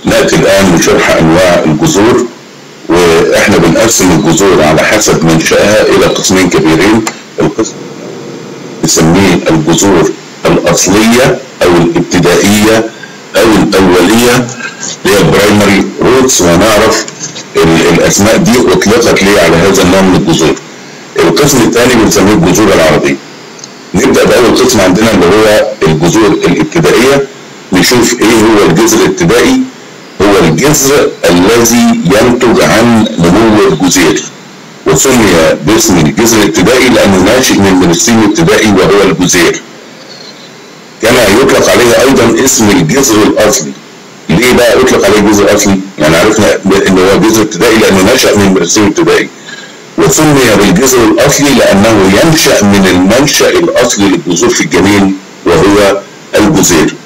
ناتي الان لشرح انواع الجذور واحنا بنقسم الجذور على حسب منشأها الى قسمين كبيرين القسم نسميه الجذور الاصليه او الابتدائيه او الاوليه اللي هي البرايمري روتس وهنعرف الاسماء دي اطلقت ليه على هذا النوع من الجذور. القسم الثاني بنسميه الجذور العربيه. نبدا باول قسم عندنا اللي هو الجذور الابتدائيه نشوف ايه هو الجذر الابتدائي هو الجذر الذي ينتج عن نمو الجزير وسمي باسم الجذر الابتدائي لانه ناشئ من الميرستين الابتدائي وهو الجزير. كما يطلق عليه ايضا اسم الجذر الاصلي ليه بقى يطلق عليه جذر اصلي؟ يعني عرفنا ان هو جذر ابتدائي لانه نشا من الميرستين الابتدائي وسمي بالجذر الاصلي لانه ينشا من المنشا الاصلي للجذور في الجنين وهو الجزير.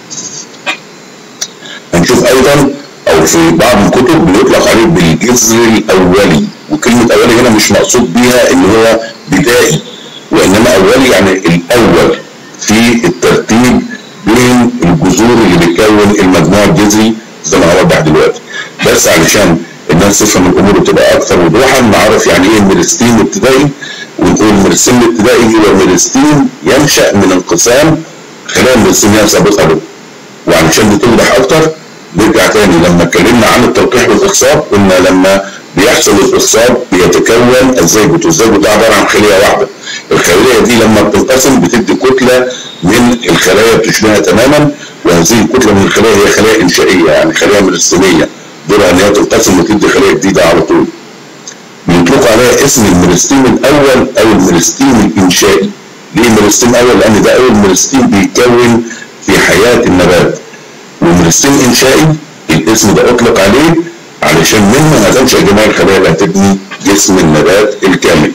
هنشوف ايضا او في بعض الكتب بيطلق عليه بالجذر الاولي وكلمه اولي هنا مش مقصود بيها ان هو بدائي وانما اولي يعني الاول في الترتيب بين الجذور اللي بتكون المجموع الجذري زي ما هوضح دلوقتي بس علشان الناس تفهم الامور وتبقى اكثر وضوحا نعرف يعني ايه الميرستين الابتدائي ونقول الميرستين الابتدائي هو ميرستين ينشا من انقسام خلال الميرستينيه السابقه له وعلشان بتوضح اكتر نرجع تاني لما اتكلمنا عن التلقيح والاخصاب قلنا لما بيحصل الاخصاب بيتكون الزيجوت والزيجوت ده عباره عن خليه واحده الخليه دي لما بتنقسم بتدي كتله من الخلايا بتشبهها تماما وهذه الكتله من الخلايا هي خلايا انشائيه يعني خلايا ميرستينيه دورها ان هي تنقسم وتدي خلايا جديده على طول. بيطلق عليها اسم الميرستين الاول او الميرستين الانشائي. ليه ميرستين اول؟ لان ده اول ميرستين بيتكون في حياه النبات. والميرستين انشائي الاسم ده اطلق عليه علشان منه هتنشا جميع الخلايا اللي هتبني جسم النبات الكامل.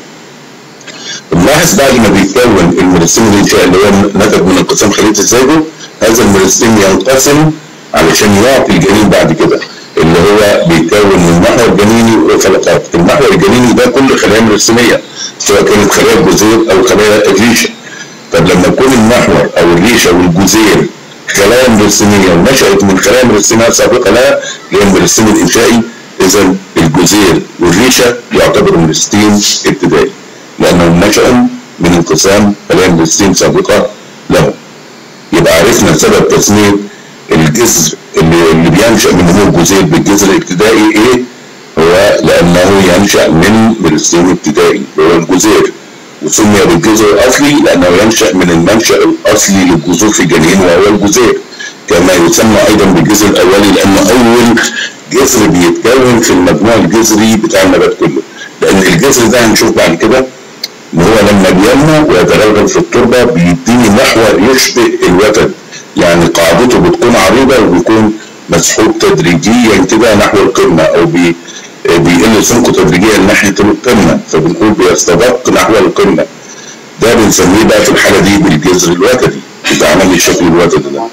نلاحظ بعد ما بيتكون الميرستين الانشائي اللي هو نتج من انقسام خليه الزيجوت هذا الميرستين ينقسم علشان يعطي الجنين بعد كده اللي هو بيتكون من محور جنيني وفلقات المحور الجنيني ده كل خلايا ميرستينيه سواء كانت خلايا الجزير او خلايا الريشه طب لما يكون المحور او الريشه والجزير خلايا ميرستينيه ونشأت من خلايا ميرستينيه سابقه لها اللي هي الميرستين الانشائي اذا الجزير والريشه يعتبروا ميرستين ابتدائي لانهم نشأوا من انقسام خلايا ميرستين سابقه له يبقى عرفنا سبب تسميه الجذر اللي, اللي بينشا من نمو الجزير بالجذر الابتدائي ايه؟ هو لانه ينشا من ميرستين ابتدائي اللي هو الجزير وسمي بالجذر الاصلي لانه ينشا من المنشا الاصلي للجذور في الجنين وهو الجزير كما يسمى ايضا بالجذر الاولي لانه اول جذر بيتكون في المجموع الجذري بتاع النبات كله لان الجذر ده هنشوف بعد كده ان هو لما بينمو ويتغلغل في التربه بيديني محور يشبه الوتد يعني قاعدته بتكون عريضه وبيكون مسحوب تدريجيا كده نحو القمه او بي بيقل سمكه تدريجيا ناحيه القمه فبنقول بيستدق نحو القمه ده بنسميه بقى في الحاله دي بالجذر الوتدي ده عمل لي الشكل الوتدي ده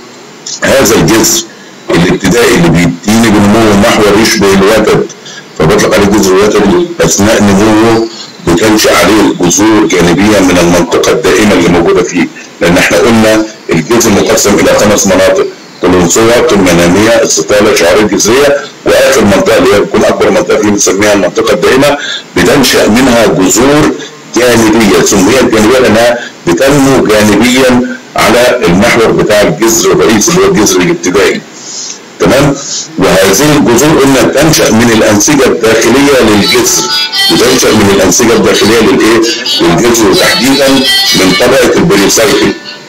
هذا الجذر الابتدائي اللي بيديني بنمو محور يشبه الوتد فبطلق عليه جذر الوتدي اثناء نموه بتنشا عليه جذور جانبيه من المنطقه الدائمه اللي موجوده فيه لان احنا قلنا الجذر مقسم الى خمس مناطق قلنسوة قمة نامية الستالة شعار الجذرية واخر منطقة اللي هي بتكون اكبر منطقة فيه بنسميها المنطقة الدائمة بتنشأ منها جذور جانبية سميت جانبية لانها بتنمو جانبيا على المحور بتاع الجذر الرئيسي اللي هو الجذر الابتدائي تمام وهذه الجذور قلنا تنشا من الانسجه الداخليه للجذر بتنشا من الانسجه الداخليه للايه؟ للجذر وتحديدا من طبقه البريسايكل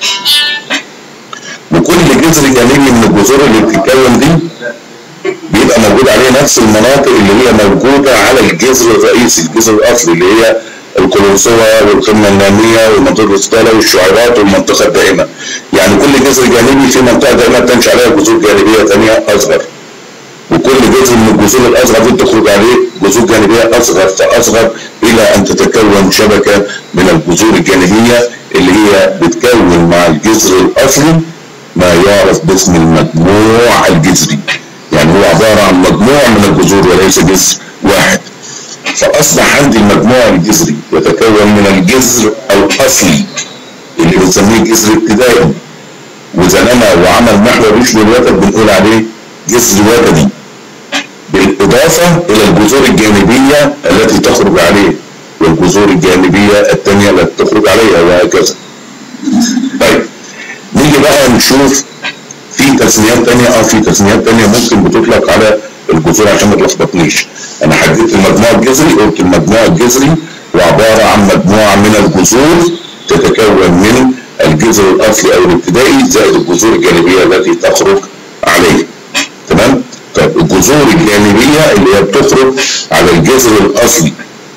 وكل جذر جانبي من الجذور اللي بتتكون دي بيبقى موجود عليه نفس المناطق اللي هي موجوده على الجذر الرئيسي الجذر الاصلي اللي هي القلنسوة والقمة النامية والمنطقة الوسطى والشعيرات والمنطقة الدائمة يعني كل جذر جانبي في منطقة دائمة بتنشأ عليها جذور جانبية ثانية أصغر وكل جذر من الجذور الأصغر دي تخرج عليه جذور جانبية أصغر فأصغر إلى أن تتكون شبكة من الجذور الجانبية اللي هي بتكون مع الجذر الأصلي ما يعرف باسم المجموع الجذري يعني هو عبارة عن مجموع من الجذور وليس جذر واحد فاصبح عندي المجموع الجذري يتكون من الجذر الاصلي اللي بنسميه جذر ابتدائي واذا نما وعمل محور يشبه الوتد بنقول عليه جذر وجدي بالإضافة إلى الجذور الجانبية التي تخرج عليه والجذور الجانبية الثانية التي تخرج عليها وهكذا طيب نيجي بقى نشوف في تسميات تانية اه في تسميات تانية ممكن بتطلق على الجذور عشان ما تلخبطنيش انا حددت المجموع الجذري قلت المجموع الجذري وعبارة عن مجموعة من الجذور تتكون من الجذر الاصلي او الابتدائي زائد الجذور الجانبية التي تخرج عليه تمام طيب الجذور الجانبية اللي هي بتخرج على الجذر الاصلي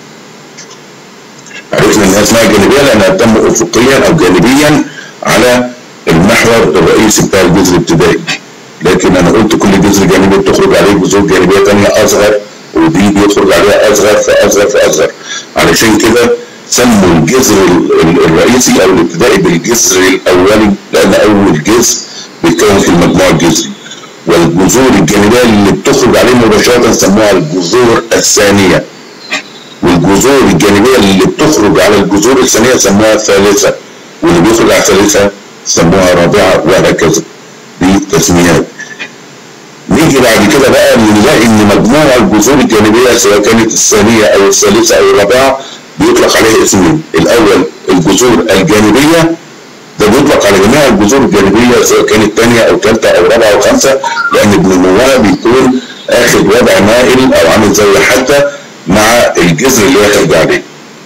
عرفنا انها اسمها جانبية لانها تم افقيا او جانبيا على المحور الرئيسي بتاع الجذر الابتدائي لكن انا قلت كل جذر جانبي بتخرج عليه جذور جانبيه ثانيه اصغر ودي بيخرج عليها اصغر فاصغر فاصغر علشان كده سموا الجذر الرئيسي او الابتدائي بالجذر الاولي لان اول جذر بيتكون في المجموع الجذري والجذور الجانبيه اللي بتخرج عليه مباشره سموها الجذور الثانيه والجذور الجانبيه اللي بتخرج على الجذور الثانيه سموها الثالثه واللي بيخرج على الثالثه سموها رابعه وهكذا دي تسميات نيجي بعد كده بقى نلاقي ان مجموع الجذور الجانبيه سواء كانت الثانيه او الثالثه او الرابعه بيطلق عليها اسمين الاول الجذور الجانبيه ده بيطلق على جميع الجذور الجانبيه سواء كانت ثانيه او ثالثه او رابعه او خمسه لان بنموها بيكون اخد وضع مائل او عامل زي حتى مع الجذر اللي واخد عليه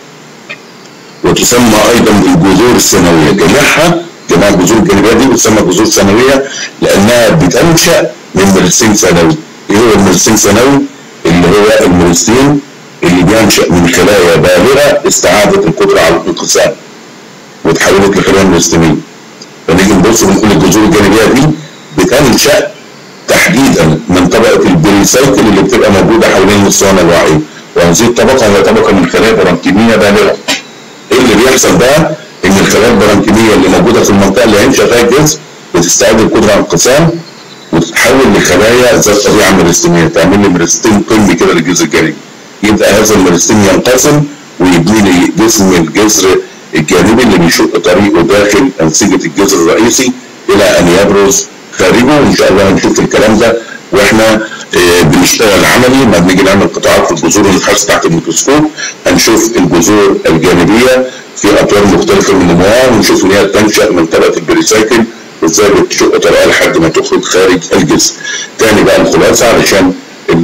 وتسمى ايضا بالجذور الثانويه جميعها جميع الجذور الجانبيه دي بتسمى جذور ثانويه لانها بتنشا من ميرستين ثانوي ايه هو الميرستين ثانوي اللي هو الميرستين اللي بينشا من خلايا بالغه استعادت القدره على الانقسام وتحولت لخلايا ميرستينيه فنيجي نبص بنقول الجذور الجانبيه دي بتنشا تحديدا من طبقه البريسايكل اللي بتبقى موجوده حوالين الصوانه الوعيه وهذه الطبقه هي طبقه من خلايا برانكيميه بالغه ايه اللي بيحصل بقى ان الخلايا البرانكيميه اللي موجوده في المنطقه اللي هينشا فيها الجذر بتستعيد القدره على الانقسام وتتحول لخلايا ذات طبيعه ميرستينيه تعمل لي ميرستين قمي كده للجذر الجانبي يبدا هذا الميرستين ينقسم ويبني لي جسم الجذر الجانبي اللي بيشق طريقه داخل انسجه الجذر الرئيسي الى ان يبرز خارجه وان شاء الله هنشوف الكلام ده واحنا اه بنشتغل عملي ما بنيجي نعمل قطاعات في الجذور ونبحث تحت الميكروسكوب هنشوف الجذور الجانبيه في اطوار مختلفه من النموها ونشوف ان هي تنشا من طبقه البريسايكل وازاي بتشق طريقها لحد ما تخرج خارج الجسم. تاني بقى الخلاصه علشان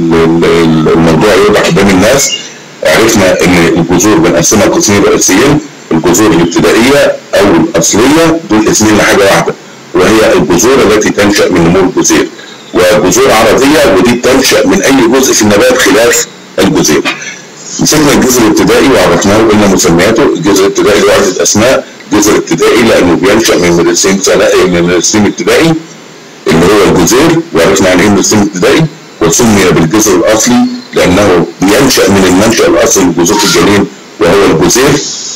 الموضوع يوضح قدام الناس عرفنا ان الجذور بنقسمها قسمين رئيسيين الجذور الابتدائيه او الاصليه دول اسمين لحاجه واحده وهي الجذور التي تنشا من نمو الجزير وجذور عرضيه ودي تنشا من اي جزء في النبات خلاف الجزير. مسكنا الجذر الابتدائي وعرفناه وقلنا مسمياته الجذر الابتدائي له عده اسماء جذر ابتدائي لانه بينشا من مدرسين من مدرسين ابتدائي اللي هو الجزير وعرفنا يعني ايه مدرسين ابتدائي وسمي بالجذر الاصلي لانه بينشا من المنشا الاصلي لجذور الجنين وهو الجزير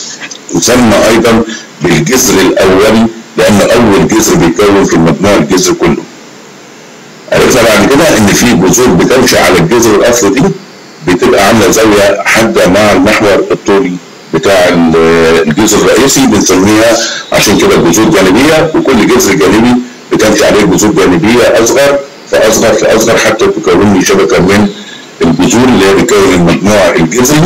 يسمى ايضا بالجذر الاولي لان اول جذر بيكون في المجموع الجذر كله. عرفنا بعد كده ان في جذور بتنشا على الجذر الاصلي دي بتبقى عامله زاويه حاده مع المحور الطولي بتاع الجذر الرئيسي بنسميها عشان كده جذور جانبيه وكل جذر جانبي بتمشي عليه جذور جانبيه اصغر فاصغر فاصغر حتى تكون لي شبكه من الجذور اللي هي بتكون المجموع الجذري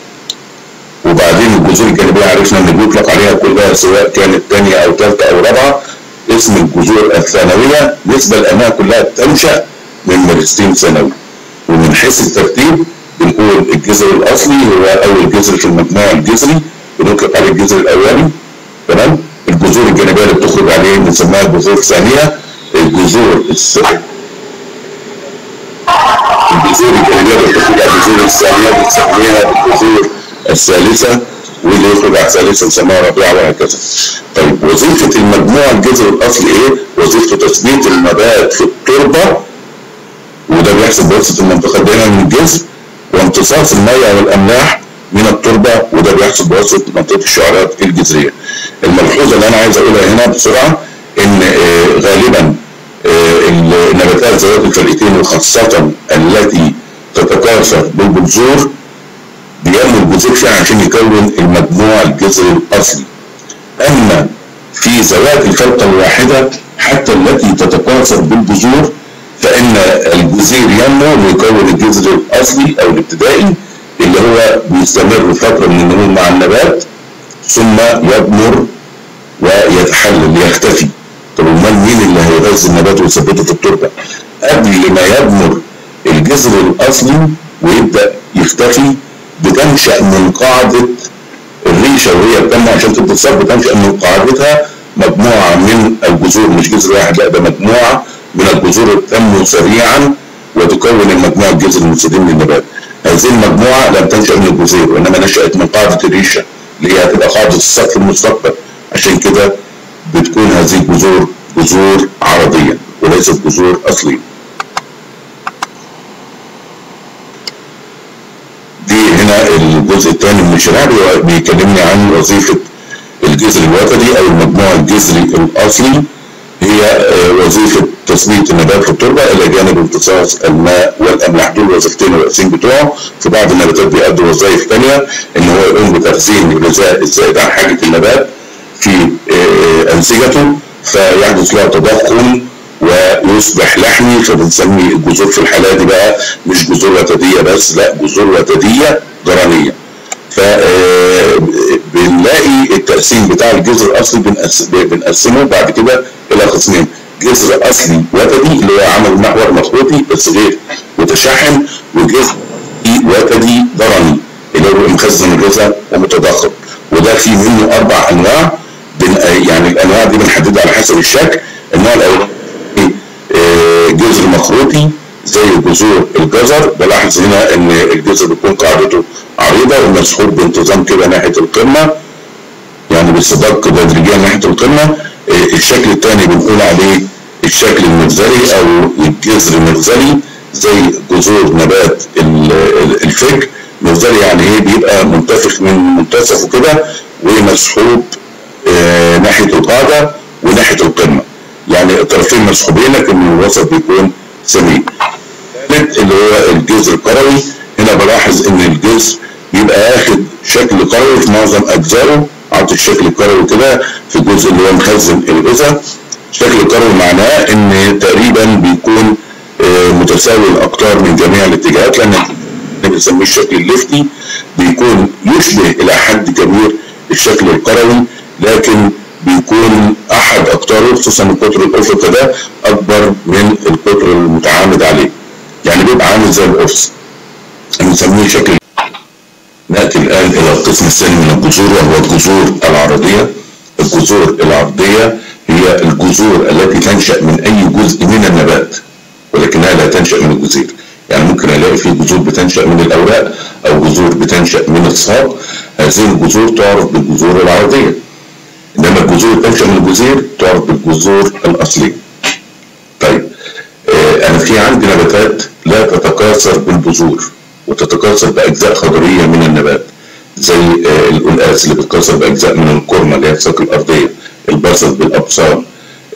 وبعدين الجذور الجانبيه عرفنا ان بيطلق عليها كلها سواء كانت ثانيه او ثالثه او رابعه اسم الجذور الثانويه نسبه لانها كلها تنشا من ميرستين ثانوي ومن حيث الترتيب بنقول الجذر الاصلي هو اول جذر في المجموع الجذري بنطلق عليه الجذر الاولي تمام الجذور الجانبيه اللي بتخرج عليه بنسميها الجذور الثانيه الجذور الثانيه الجذور الجانبيه اللي بتخرج على الجذور الثانيه بنسميها الجذور الثالثه واللي يخرج على الثالثه نسميها رابعه وهكذا. طيب وظيفه المجموع الجذر الاصلي ايه؟ وظيفه تثبيت النبات في التربه وده بيحصل بواسطه المنطقه الدائمه من الجذر وامتصاص المياه والاملاح من التربه وده بيحصل بواسطه منطقه الشعرات الجذريه. الملحوظه اللي انا عايز اقولها هنا بسرعه ان آه غالبا آه النباتات ذوات الفريقين وخاصه التي تتكاثر بالبذور بينمو الجذور فيها عشان يكون المجموع الجذري الاصلي. اما في ذوات الفرقه الواحده حتى التي تتكاثر بالبذور فان الجذير ينمو ليكون الجذر الاصلي او الابتدائي اللي هو بيستمر فتره من النمو مع النبات ثم يضمر ويتحلل يختفي طب امال مين اللي هيغذي النبات ويثبته في التربه؟ قبل ما يضمر الجذر الاصلي ويبدا يختفي بتنشا من قاعده الريشه وهي بتنمو عشان تتصاب بتنشا من قاعدتها مجموعه من الجذور مش جذر واحد لا ده مجموعه من الجذور تنمو سريعا وتكون المجموعه الجذر المستديم للنبات. هذه المجموعه لم تنشا من الجذور وانما نشات من قاعده الريشه اللي هي هتبقى قاعده السقف في المستقبل عشان كده بتكون هذه الجذور جذور عرضيه وليست جذور اصليه. دي هنا الجزء الثاني من الشريعه بيكلمني عن وظيفه الجذر الوتري او المجموع الجذري الاصلي هي وظيفه تثبيت النبات في التربه الى جانب امتصاص الماء والاملاح دول الوظيفتين الرئيسيين بتوعه في بعض النباتات بيأدي وظائف ثانيه ان هو يقوم بتخزين الغذاء الزائد عن حاجه النبات في انسجته فيحدث لها تضخم ويصبح لحمي فبنسمي الجذور في الحاله دي بقى مش جذور وتديه بس لا جذور وتديه جرانيه ف بنلاقي التقسيم بتاع الجذر الاصلي بنقسمه بعد كده الى قسمين جذر اصلي وتدي اللي هو عمل محور مخروطي بس غير متشحن وجذر وتدي ضرني اللي هو مخزن الغذاء ومتضخم وده في منه اربع انواع يعني الانواع دي بنحددها على حسب الشكل النوع الاولاني جذر مخروطي زي جذور الجزر بلاحظ هنا ان الجذر بيكون قاعدته عريضه ومسحوب بانتظام كده ناحيه القمه يعني باستدق تدريجيا ناحيه القمه الشكل الثاني بنقول عليه الشكل المغزلي او الجذر المغزلي زي جذور نبات الفجر مغزلي يعني ايه بيبقى منتفخ من منتصفه كده ومسحوب آه ناحيه القاعده وناحيه القمه يعني الطرفين مسحوبين لكن الوسط بيكون سميك الثالث اللي هو الجذر الكروي هنا بلاحظ ان الجذر بيبقى واخد شكل كروي في معظم اجزائه عطي الشكل الكروي كده في الجزء اللي هو مخزن الغذاء الشكل الكروي معناه ان تقريبا بيكون متساوي الاقطار من جميع الاتجاهات لان بنسميه الشكل الليفتي بيكون يشبه الى حد كبير الشكل الكروي لكن بيكون احد اقطاره خصوصا القطر الافقي ده اكبر من القطر المتعامد عليه يعني بيبقى عامل زي القرص بنسميه شكل ناتي الان الى القسم الثاني من الجذور وهو الجذور العرضيه الجذور العرضيه هي الجذور التي تنشا من اي جزء من النبات ولكنها لا تنشا من الجذير يعني ممكن الاقي في جذور بتنشا من الاوراق او جذور بتنشا من الساق هذه الجذور تعرف بالجذور العرضيه انما الجذور تنشا من الجذير تعرف بالجذور الاصليه طيب آه انا في عندي نباتات لا تتكاثر بالبذور وتتكاثر باجزاء خضريه من النبات زي آه القلقاس اللي بتتكاثر باجزاء من الكرمه اللي هي الساق الارضيه البصل بالابصال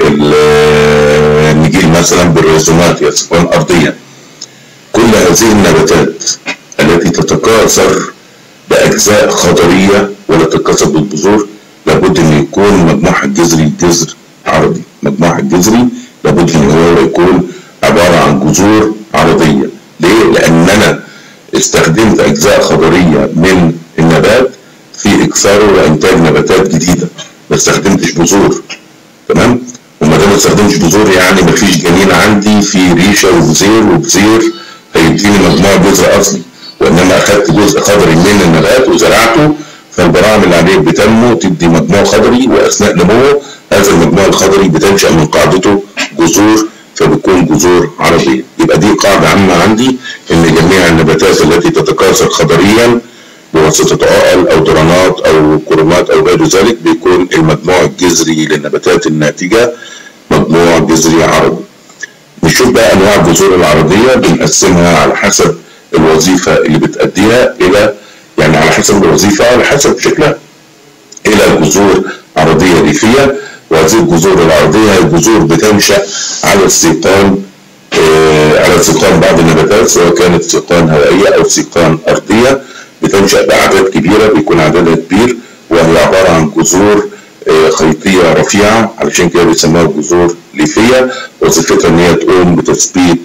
النجيل مثلا بالريزومات يسكن ارضيا كل هذه النباتات التي تتكاثر باجزاء خضريه ولا تتكاثر بالبذور لابد ان يكون مجموعها الجذري جذر عرضي مجموعها الجذري لابد ان هو يكون عباره عن جذور عرضيه ليه؟ لان انا استخدمت اجزاء خضريه من النبات في اكثاره وانتاج نباتات جديده ما استخدمتش بذور تمام؟ وما دام ما استخدمتش بذور يعني ما فيش جنين عندي في ريشه وبذير وبذير هيديني مجموعه جذر اصلي وانما اخدت جزء خضري من النبات وزرعته فالبراعم اللي عليه بتنمو تدي مجموع خضري واثناء نموه هذا المجموع الخضري بتنشا من قاعدته جذور فبتكون جذور عرضيه يبقى دي قاعده عامه عندي ان جميع النباتات التي تتكاثر خضريا بواسطه عقل او درانات او كرومات او غير ذلك بيكون المجموع الجذري للنباتات الناتجه مجموع جذري عرضي نشوف بقى انواع الجذور العرضيه بنقسمها على حسب الوظيفه اللي بتأديها الى يعني على حسب الوظيفة على حسب شكلها إلى جذور عرضية ريفية وهذه الجذور العرضية هي جذور بتنشأ على السيقان آه على سيقان بعض النباتات سواء كانت سيقان هوائية أو سيقان أرضية بتنشأ بأعداد كبيرة بيكون عددها كبير وهي عبارة عن جذور آه خيطية رفيعة علشان كده بيسموها جذور ليفية وظيفتها إن هي تقوم بتثبيت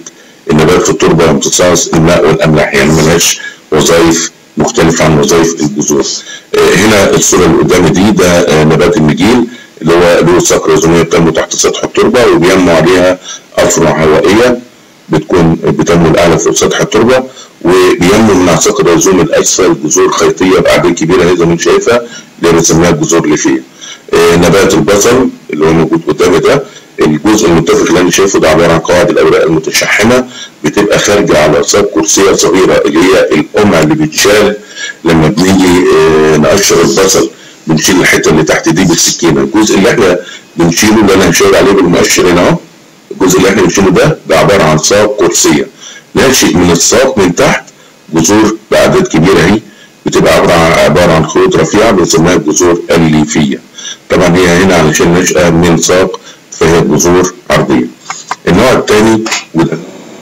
النبات في التربه امتصاص الماء والاملاح يعني ملهاش وظائف مختلفه عن وظائف الجذور آه، هنا الصوره اللي قدامي دي ده آه، نبات النجيل اللي هو له ساق رزوميه بتنمو تحت سطح التربه وبينمو عليها افرع هوائيه بتكون بتنمو الاعلى فوق سطح التربه وبينمو من اعصاق الرزوم الاسفل جذور خيطيه باعداد كبيره هي زي ما انت شايفه اللي بنسميها الجذور الليفيه. آه، نبات البصل اللي هو موجود قدامي ده الجزء المتفق اللي انا شايفه ده عباره عن قواعد الاوراق المتشحمه بتبقى خارجه على اعصاب كرسيه صغيره اللي هي القمع اللي بتشال لما بنيجي آه، نقشر البصل بنشيل الحته اللي تحت دي بالسكينه الجزء اللي احنا بنشيله اللي انا هشاور عليه بالمؤشر هنا اهو الجزء اللي احنا بنشيله ده ده عباره عن ساق كرسيه ناشئ من الساق من تحت جذور باعداد كبيره اهي بتبقى عباره عن عباره عن خيوط رفيعه بنسميها الجذور الليفيه طبعا هي هنا علشان نشأة من ساق فهي جذور عرضيه النوع الثاني وده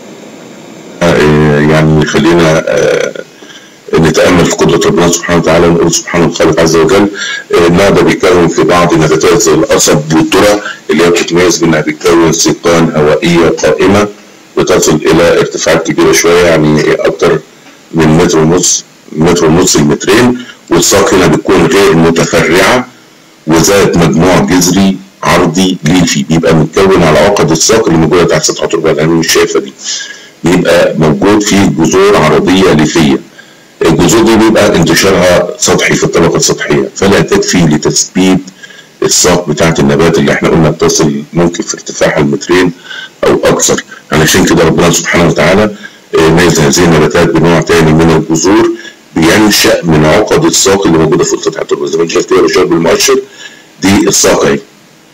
آه، يعني خلينا آه، نتامل في قدره ربنا سبحانه وتعالى ونقول سبحان الخالق عز وجل آه، النوع ده بيتكون في بعض النباتات زي القصب والذره اللي هي بتتميز بانها بتكون سيقان هوائيه قائمه بتصل الى ارتفاعات كبيره شويه يعني اكتر من متر ونص متر ونص لمترين والساق هنا بتكون غير متفرعه وذات مجموع جذري عرضي ليفي بيبقى متكون على عقد الساق اللي موجوده تحت سطح التربه اللي انا مش شايفه دي بيبقى موجود فيه جذور عرضيه ليفيه الجذور دي بيبقى انتشارها سطحي في الطبقه السطحيه فلا تكفي لتثبيت الساق بتاعه النبات اللي احنا قلنا بتصل ممكن في ارتفاعها المترين او اكثر علشان كده ربنا سبحانه وتعالى آه، ميز هذه النباتات بنوع تاني من الجذور بينشأ من عقد الساق اللي موجوده فوق سطح التربه زي ما انت شايف كده بشار بالمؤشر دي الساق اهي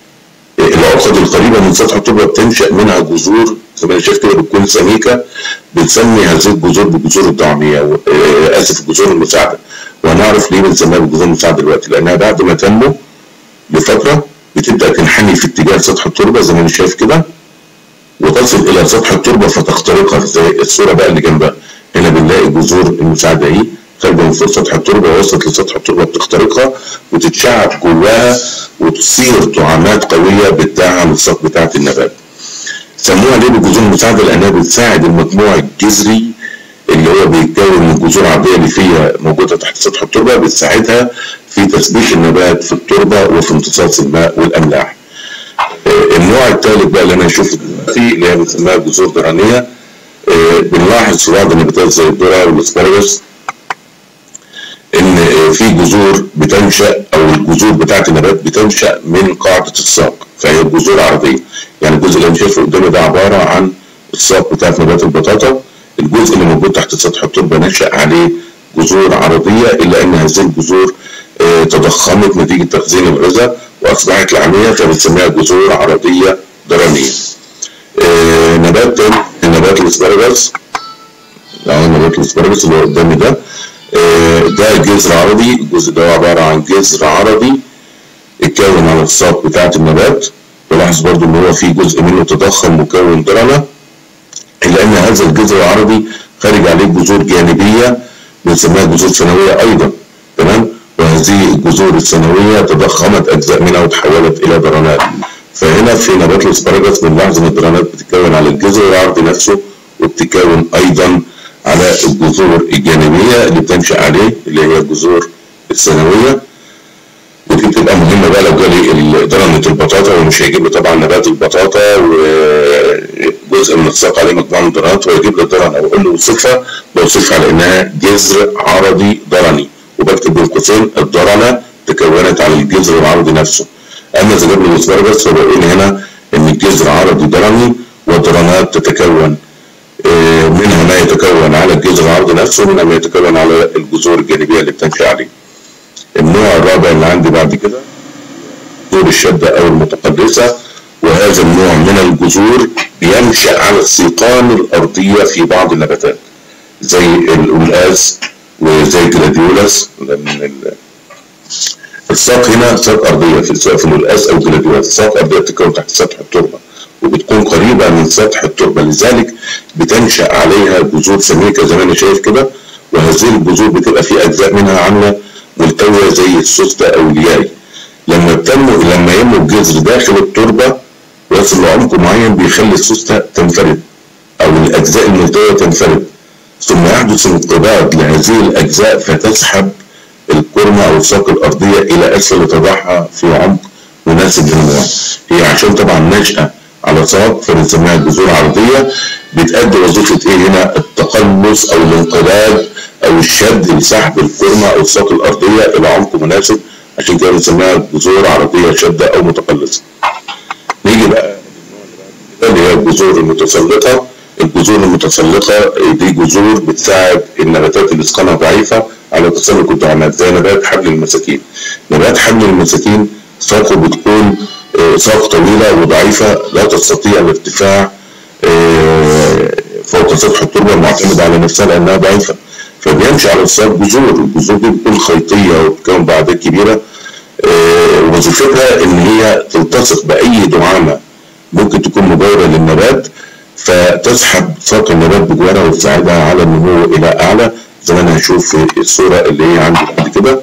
العقد القريبه من سطح التربه بتنشأ منها جذور زي ما انا شايف كده بتكون سميكه بنسمي هذه الجذور بجذور الطعميه و- آه، اسف الجذور المساعده وهنعرف ليه بنسميها بالجذور المساعده دلوقتي لانها بعد ما تنمو لفتره بتبدا تنحني في اتجاه سطح التربه زي ما انا شايف كده وتصل الى سطح التربه فتخترقها زي الصوره بقى اللي جنبها هنا بنلاقي الجذور المساعده اهي خارجه من فوق سطح التربه وصلت لسطح التربه بتخترقها وتتشعب جواها وتصير طعامات قويه بتدعم الساق بتاعه النبات. سموها ليه بالجذور المساعده لانها بتساعد المجموع الجذري اللي هو بيتكون من جذور عاديه ليفيه موجوده تحت سطح التربه بتساعدها في تثبيت النبات في التربه وفي امتصاص الماء والاملاح. آه، النوع الثالث بقى اللي انا شفته دلوقتي اللي هي بنسميها جذور درانيه آه، بنلاحظ في بعض النباتات زي الذره والاسبرجس ان آه، في جذور بتنشا او الجذور بتاعت النبات بتنشا من قاعده الساق فهي جذور عرضيه يعني الجزء اللي انا شايفه قدامي ده عباره عن الساق بتاعت نبات البطاطا الجزء اللي موجود تحت سطح التربه نشا عليه جذور عرضيه الا ان هذه الجذور آه، تضخمت نتيجه تخزين الغذاء واصبحت لعميه فبنسميها جذور عرضيه درانيه. آه، نبات تاني نبات الاسبرجس اهو نبات الاسبرجس اللي هو قدامي ده آه، ده جذر عرضي الجزء ده عباره عن جذر عرضي اتكون على الساق بتاعه النبات بلاحظ برضو ان هو في جزء منه تضخم مكون درنه الا ان هذا الجذر العرضي خارج عليه جذور جانبيه بنسميها جذور ثانويه ايضا تمام وهذه الجذور الثانويه تضخمت اجزاء منها وتحولت الى درنات فهنا في نبات الاسبرجس بنلاحظ ان الدرنات بتتكون على الجذر العرضي نفسه وبتتكون ايضا على الجذور الجانبيه اللي بتنشا عليه اللي هي الجذور الثانويه ودي بتبقى مهمه بقى لو جالي درنة البطاطا ومش هيجيب لي طبعا نبات البطاطا وجزء من الساق عليه مجموعه من الدرنات ويجيب لي الدرنه واقول له وصفها بوصفها على انها جذر عرضي درني وبكتب بين قوسين الدرنه تكونت على الجذر العرضي نفسه اما اذا جاب لي الاسبرجس فبقول هنا ان الجذر عرضي درني والدرنات تتكون آه، منها ما يتكون على الجذر العرضي نفسه ومنها ما يتكون على الجذور الجانبيه اللي بتنشا عليه النوع الرابع اللي عندي بعد كده جذور الشدة أو المتقدسة وهذا النوع من الجذور بينشأ على السيقان الأرضية في بعض النباتات زي القلقاس وزي الجلاديولاس من ال- الساق هنا ساق أرضية في سواء في القلقاس أو الجلاديولاس ساق أرضية بتتكون تحت سطح التربة وبتكون قريبة من سطح التربة لذلك بتنشأ عليها جذور سميكة زي ما أنا شايف كده وهذه الجذور بتبقى في أجزاء منها عاملة ملتوية زي السوستة أو الياي لما بتنمو لما ينمو الجذر داخل التربة ويصل لعمق معين بيخلي السوستة تنفرد او الاجزاء الملتويه تنفرد ثم يحدث انقباض لهذه الاجزاء فتسحب الكرمه او الساق الارضيه الى اسفل لتضعها في عمق مناسب للنمو هي عشان طبعا نشأة على ساق فبنسميها جذور عرضيه بتأدي وظيفه ايه هنا التقلص او الانقباض او الشد لسحب الكرمه او الساق الارضيه الى عمق مناسب عشان كده بنسميها جذور عرضيه شاده او متقلصه. نيجي بقى اللي هي الجذور المتسلقه الجذور المتسلقه دي جذور بتساعد النباتات اللي اسقانها ضعيفه على تسلق الدعامات زي نبات حبل المساكين. نبات حبل المساكين ساقه بتكون ساق طويله وضعيفه لا تستطيع الارتفاع فوق سطح التربه المعتمده على نفسها لانها ضعيفه. فبيمشي على الساق جذور، الجذور دي بتكون خيطيه وبتكون باعداد كبيره وظيفتها ان هي تلتصق باي دعامه ممكن تكون مجاوره للنبات فتسحب ساق النبات بجوارها وتساعدها على النمو الى اعلى زي ما انا هشوف في الصوره اللي هي عندي بعد كده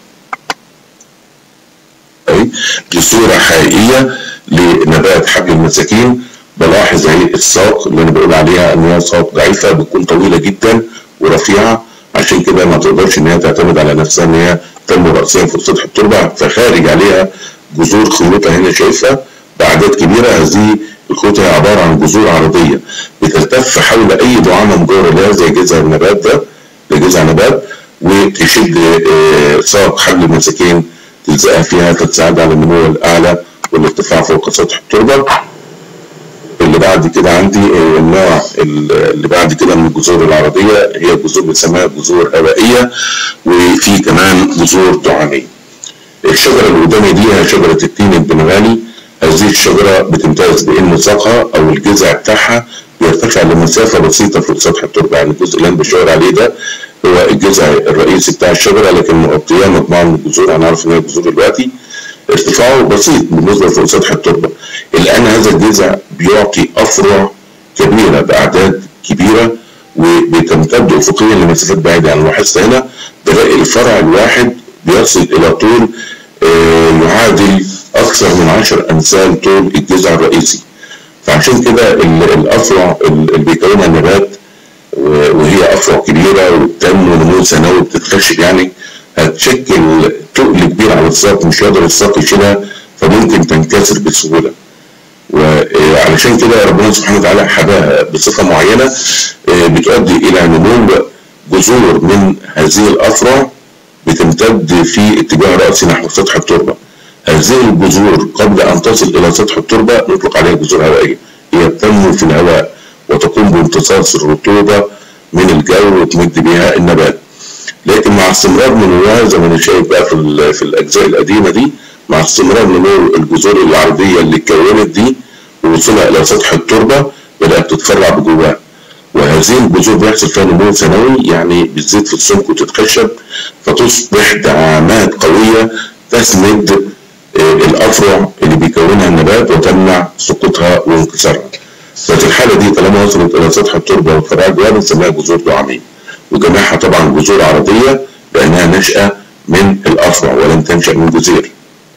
اي دي صوره حقيقيه لنبات حبل المساكين بلاحظ اهي الساق اللي انا بقول عليها ان هي ساق ضعيفه بتكون طويله جدا ورفيعه عشان كده ما تقدرش ان هي تعتمد على نفسها ان هي تنمو راسيا فوق سطح التربه فخارج عليها جذور خيوطه هنا شايفها باعداد كبيره هذه الخيوط هي عباره عن جذور عرضيه بتلتف حول اي دعامه مجاوره لها زي جذع النبات ده ده جذع نبات وتشد ساق حبل المساكين تلزقها فيها تساعد على النمو الاعلى والارتفاع فوق سطح التربه اللي بعد كده عندي النوع اللي بعد كده من الجذور العرضيه هي جذور بنسميها جذور هوائيه وفي كمان جذور دعاميه. الشجره اللي قدامي دي هي شجره التين البنغالي هذه الشجره بتمتاز بان ساقها او الجذع بتاعها بيرتفع لمسافه بسيطه فوق سطح التربه يعني الجزء اللي انا بشاور عليه ده هو الجذع الرئيسي بتاع الشجره لكن مغطياه مجموعه من الجذور هنعرف ان هي جذور دلوقتي ارتفاعه بسيط بالنسبه فوق سطح التربه الا ان هذا الجذع بيعطي افرع كبيره باعداد كبيره وبتمتد افقيا لمسافات بعيده يعني لاحظت هنا بلاقي الفرع الواحد بيصل الى طول آه يعادل اكثر من 10 امثال طول الجذع الرئيسي فعشان كده الافرع اللي بيكونها النبات وهي افرع كبيره وبتنمو نمو سنوي بتتخشب يعني هتشكل تقل كبير على الساق مش هيقدر الساق يشيلها فممكن تنكسر بسهوله وعلشان كده ربنا سبحانه وتعالى حباها بصفه معينه بتؤدي الى نمو جذور من هذه الافرع بتمتد في اتجاه راسي نحو سطح التربه هذه الجذور قبل ان تصل الى سطح التربه نطلق عليها جذور هوائيه هي تنمو في الهواء وتقوم بامتصاص الرطوبه من الجو وتمد بها النبات لكن مع استمرار نموها زي ما انا شايف بقى في, في الاجزاء القديمه دي مع استمرار نمو الجذور العرضيه اللي اتكونت دي ووصولها الى سطح التربه بدات تتفرع بجواها وهذه الجذور بيحصل فيها نمو سنوي يعني بتزيد في السمك وتتخشب فتصبح دعامات قويه تسند الافرع اللي بيكونها النبات وتمنع سقوطها وانكسارها. ففي الحاله دي طالما وصلت الى سطح التربه واتفرعت جواها بنسميها جذور دعاميه. وجميعها طبعا جذور عرضيه لانها نشأة من الافرع ولم تنشأ من جزير.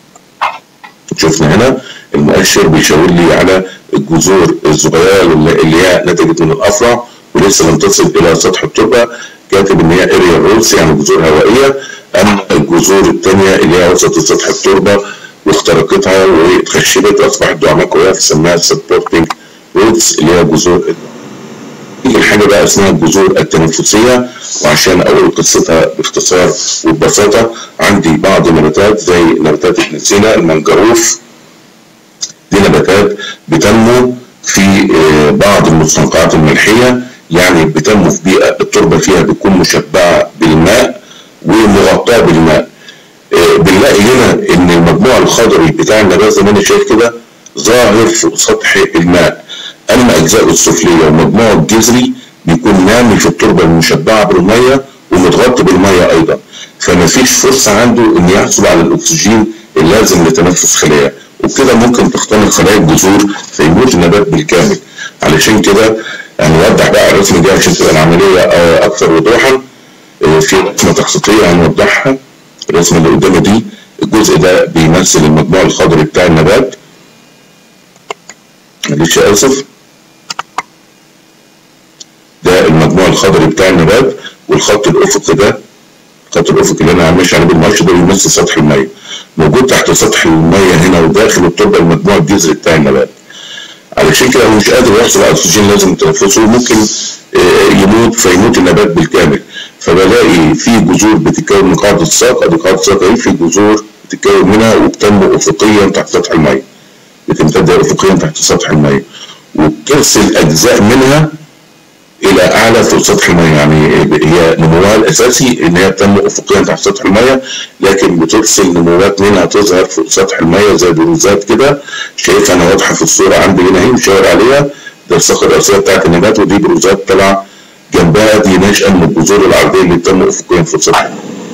شفنا هنا المؤشر بيشاور لي على الجذور الصغيره اللي هي نتجت من الافرع ولسه لم تصل الى سطح التربه كاتب ان هي اريا روتس يعني جذور هوائيه اما الجذور الثانيه اللي هي وسط سطح التربه واخترقتها واتخشبت واصبحت دعامات قويه فسماها سبورتنج روتس اللي هي جذور تيجي الحاجه بقى اسمها الجذور التنفسيه وعشان اقول قصتها باختصار وببساطه عندي بعض النباتات زي نباتات ابن سينا المنجروف دي نباتات بتنمو في بعض المستنقعات الملحيه يعني بتنمو في بيئه التربه فيها بتكون مشبعه بالماء ومغطاه بالماء بنلاقي هنا ان المجموع الخضري بتاع النبات زي ما انا شايف كده ظاهر فوق سطح الماء اما اجزاء السفليه ومجموعه الجذري بيكون نامي في التربه المشبعه بالميه ومتغطي بالميه ايضا فما فيش فرصه عنده ان يحصل على الاكسجين اللازم لتنفس خلايا وبكده ممكن تختنق خلايا الجذور فيموت النبات بالكامل علشان كده هنوضح بقى الرسمه دي عشان تبقى العمليه اكثر وضوحا في رسمه تخطيطيه هنوضحها الرسمه اللي قدامي دي الجزء ده بيمثل المجموع الخضري بتاع النبات معلش اسف المجموع الخضري بتاع النبات والخط الافقي ده الخط الافقي اللي انا ماشي عليه بالمؤشر ده بيمثل سطح الميه موجود تحت سطح الميه هنا وداخل التربه المجموع الجذري بتاع النبات علشان كده هو مش قادر يحصل على الاكسجين لازم يتنفسه ممكن يموت فيموت النبات بالكامل فبلاقي في جذور بتتكون من قاعده الساق ادي قاعده الساق اهي في جذور بتتكون منها وبتنمو افقيا تحت سطح الميه بتمتد افقيا تحت سطح الميه وبترسل اجزاء منها الى اعلى فوق سطح الميه يعني هي نموها الاساسي ان هي بتنمو افقيا تحت سطح الميه لكن بترسل نموات منها تظهر فوق سطح الميه زي بروزات كده شايفها انا واضحه في الصوره عندي هنا اهي مشاور عليها ده الساقه الرئيسيه بتاعت النبات ودي بروزات طالعه جنبها دي ناشئه من الجذور العرضيه اللي بتنمو افقيا فوق سطح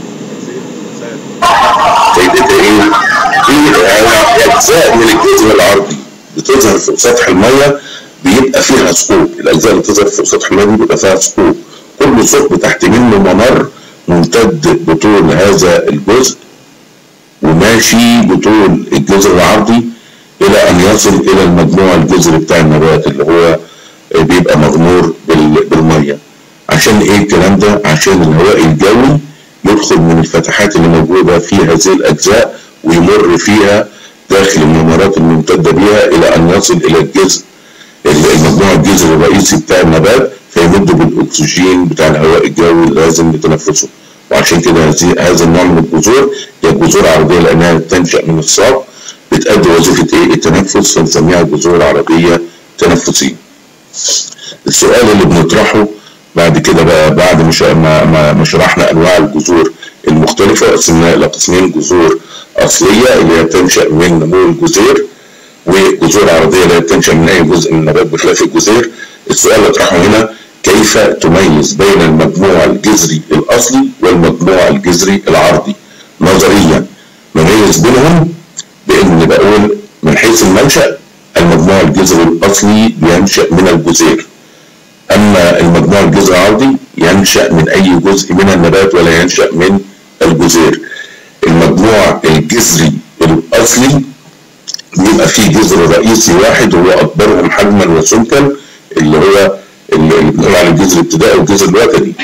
فايدتها ايه؟ في اجزاء من الجذر العرضي بتظهر فوق سطح الميه بيبقى فيها ثقوب الاجزاء اللي بتظهر فوق سطح الميه دي بيبقى فيها ثقوب كل ثقب تحت منه ممر ممتد بطول هذا الجزء وماشي بطول الجذر العرضي الى ان يصل الى المجموع الجذري بتاع النبات اللي هو بيبقى مغمور بالميه عشان ايه الكلام ده عشان الهواء الجوي يدخل من الفتحات اللي موجوده في هذه الاجزاء ويمر فيها داخل الممرات الممتده بها الى ان يصل الى الجذر المجموع الجذري الرئيسي بتاع النبات فيمد بالاكسجين بتاع الهواء الجوي اللي لازم نتنفسه وعشان كده هذا النوع من الجذور هي جذور عرضيه لانها تنشا من الساق بتأدي وظيفه ايه التنفس فنسميها جذور عرضيه تنفسيه. السؤال اللي بنطرحه بعد كده بقى بعد ما ما شرحنا انواع الجذور المختلفه قسمناها الى قسمين جذور اصليه اللي هي بتنشا من نمو الجزير وجذور عرضيه اللي هي بتنشا من اي جزء من النبات بخلاف الجزير السؤال اللي اطرحه هنا كيف تميز بين المجموع الجذري الاصلي والمجموع الجذري العرضي نظريا نميز بينهم بان بقول من حيث المنشا المجموع الجذري الاصلي بينشا من الجزير اما المجموع الجذري العرضي ينشا من اي جزء من النبات ولا ينشا من الجزير المجموع الجذري الاصلي بيبقى فيه جذر رئيسي واحد هو اكبرهم حجما وسمكا اللي هو اللي بنقول عليه الجذر الابتدائي والجذر الوتدي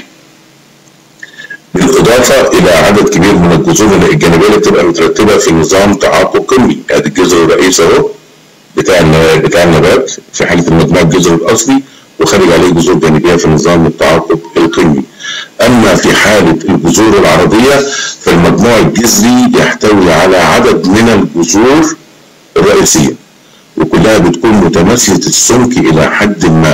بالاضافه الى عدد كبير من الجذور الجانبيه اللي بتبقى مترتبه في نظام تعاقب كمي ادي الجذر الرئيسي اهو بتاع بتاع النبات في حاله المجموع الجذري الاصلي وخارج عليه جذور جانبيه في نظام التعاقب القمي اما في حاله الجذور العرضيه فالمجموع الجذري يحتوي على عدد من الجذور الرئيسية وكلها بتكون متماثلة السمك إلى حد ما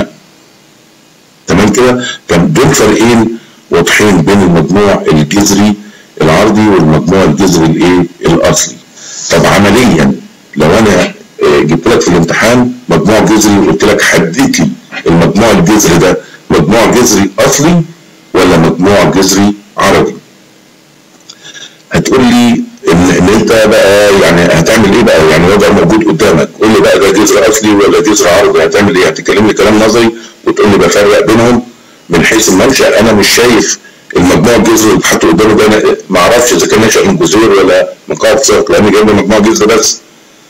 تمام كده كان دول فرقين واضحين بين المجموع الجذري العرضي والمجموع الجذري الايه الاصلي طب عمليا لو انا جبت لك في الامتحان مجموع جذري وقلت لك حدد لي المجموع الجذري ده مجموع جذري اصلي ولا مجموع جذري عرضي هتقول لي ان ان انت بقى يعني هتعمل ايه بقى يعني وضع موجود قدامك قول لي بقى ده جذر اصلي ولا جذر عرضي هتعمل ايه هتكلمني كلام نظري وتقول لي بفرق بينهم من حيث المنشا انا مش شايف المجموع الجذري اللي اتحط قدامي ده انا ما اعرفش اذا كان نشا من جذور ولا من قاعده ساق لان جايب مجموع جذر بس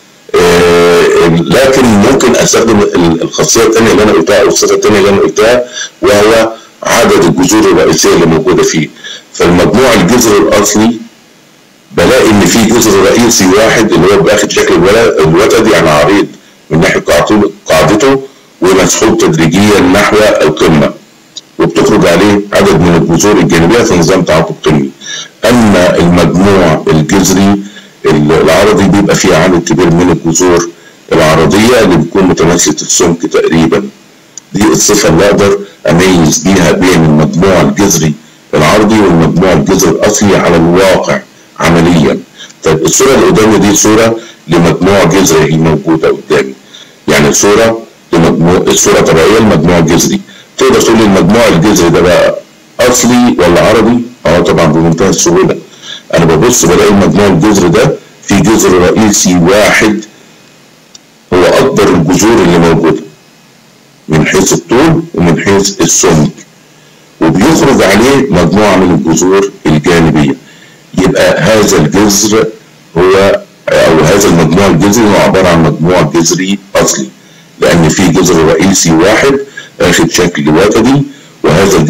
آه لكن ممكن استخدم الخاصيه الثانيه اللي انا قلتها او الصفه الثانيه اللي انا قلتها وهو عدد الجذور الرئيسيه اللي موجوده فيه فالمجموع الجذر الاصلي بلاقي ان في جذر رئيسي واحد اللي هو باخد شكل الوتد يعني عريض من ناحيه قاعدته ومسحوب تدريجيا نحو القمه وبتخرج عليه عدد من الجذور الجانبيه في نظام تعاقب قمي اما المجموع الجذري العرضي بيبقى فيه عدد كبير من الجذور العرضيه اللي بتكون متماثله السمك تقريبا دي الصفه اللي اقدر اميز بيها بين المجموع الجذري العرضي والمجموع الجذري الاصلي على الواقع عمليا طيب الصوره اللي قدامي دي صوره لمجموع جذري موجوده قدامي يعني صوره لمجموع الصوره طبيعيه لمجموع جذري تقدر تقول لي المجموع الجذري ده بقى اصلي ولا عربي؟ اه طبعا بمنتهى السهوله انا ببص بلاقي المجموع الجذري ده في جذر رئيسي واحد هو اكبر الجذور اللي موجوده من حيث الطول ومن حيث السمك وبيخرج عليه مجموعه من الجذور الجانبيه يبقى هذا الجذر هو او هذا المجموع الجذري هو عباره عن مجموع جذري اصلي لان في جذر رئيسي واحد اخد شكل وتدي وهذا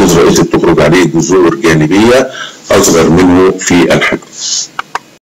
عليه جذور جانبية أصغر منه في الحجم